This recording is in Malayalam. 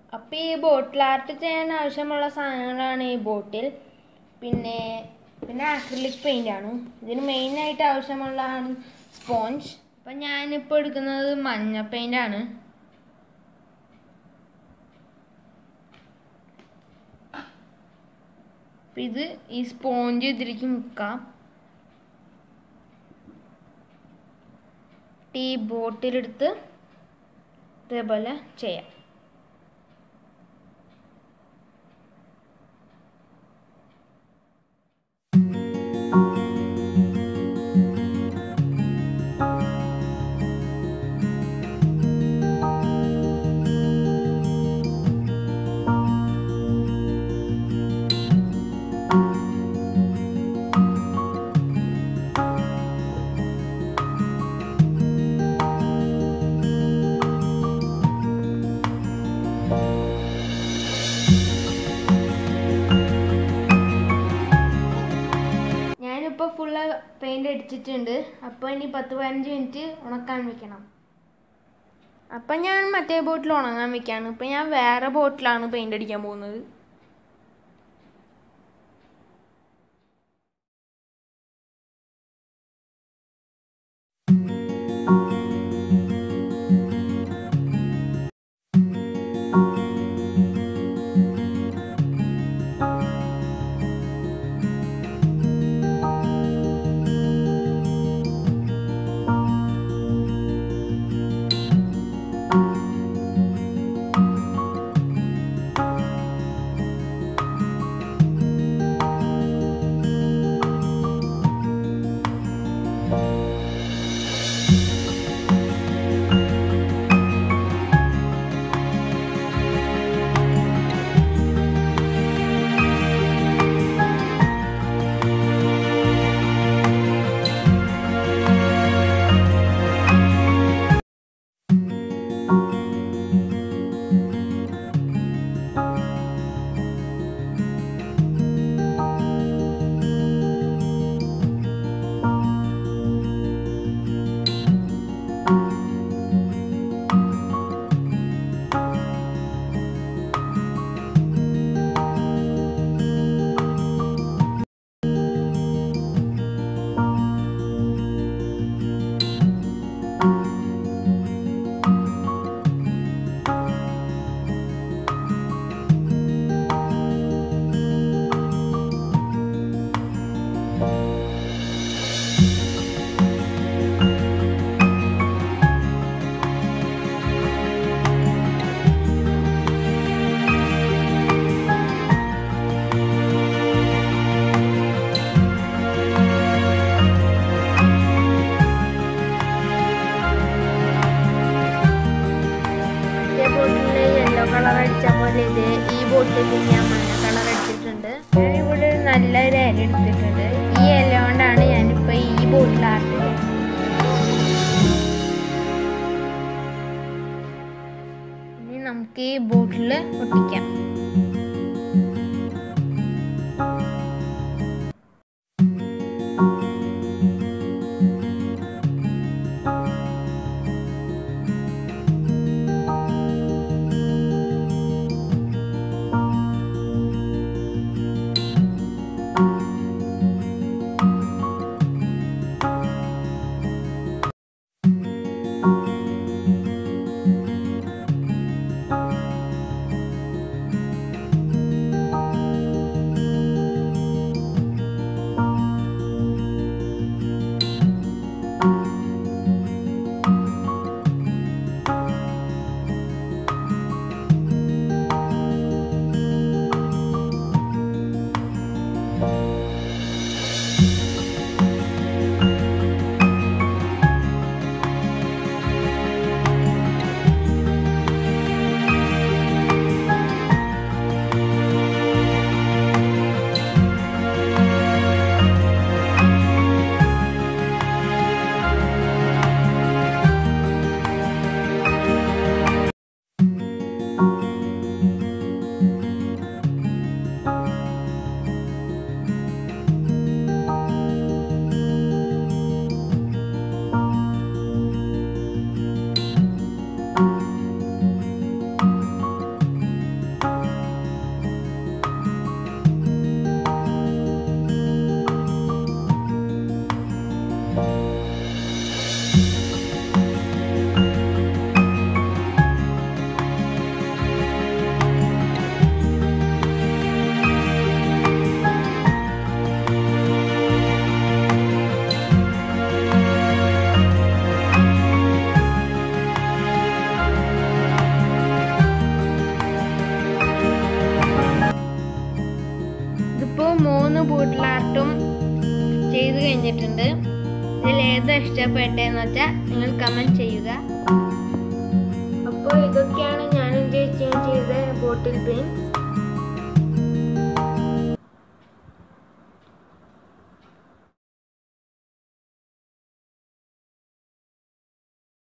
അപ്പോൾ ഈ ബോട്ടിൽ ആർട്ട് ചെയ്യാൻ ആവശ്യമുള്ള സാധനങ്ങളാണ് ഈ ബോട്ടിൽ പിന്നെ പിന്നെ ആക്രിലിക് പെയിൻ്റ് ആണ് ഇതിന് മെയിനായിട്ട് ആവശ്യമുള്ളതാണ് സ്പോഞ്ച് അപ്പം ഞാനിപ്പോൾ എടുക്കുന്നത് മഞ്ഞ പെയിൻ്റ് ആണ് അപ്പം ഇത് ഈ സ്പോഞ്ച് ഇതിലേക്ക് മുക്കാം ഈ ബോട്ടിലെടുത്ത് ഇതേപോലെ ചെയ്യാം ഞാനിപ്പോൾ ഫുള്ള് പെയിൻ്റ് അടിച്ചിട്ടുണ്ട് അപ്പോൾ ഇനി പത്ത് പതിനഞ്ച് മിനിറ്റ് ഉണക്കാൻ വെക്കണം അപ്പം ഞാൻ മറ്റേ ബോട്ടിൽ ഉണങ്ങാൻ വെക്കാണ് ഇപ്പം ഞാൻ വേറെ ബോട്ടിലാണ് പെയിൻ്റ് അടിക്കാൻ പോകുന്നത് മറ്റേ ബോട്ടിൽ യെല്ലോ കളർ അടിച്ച പോലെ ഇത് ഈ ബോട്ടിൽ ഞാൻ മഞ്ഞ കളർ അടിച്ചിട്ടുണ്ട് ഞാനിവിടെ ഒരു നല്ലൊരു ഇല എടുത്തിട്ടുണ്ട് ഈ ഇല കൊണ്ടാണ് ഞാനിപ്പോൾ ഈ ബോട്ടിൽ ആർട്ട് ചെയ്യുന്നത് ഇനി നമുക്ക് ഈ ബോട്ടിൽ ഒട്ടിക്കാം ഇഷ്ടപ്പെട്ടതെന്ന് വെച്ചാൽ നിങ്ങൾ കമൻറ്റ് ചെയ്യുക അപ്പോൾ ഇതൊക്കെയാണ് ഞാനും ചേച്ചിയും ചെയ്ത ബോട്ടിൽ പെയിൻറ്റ്സ്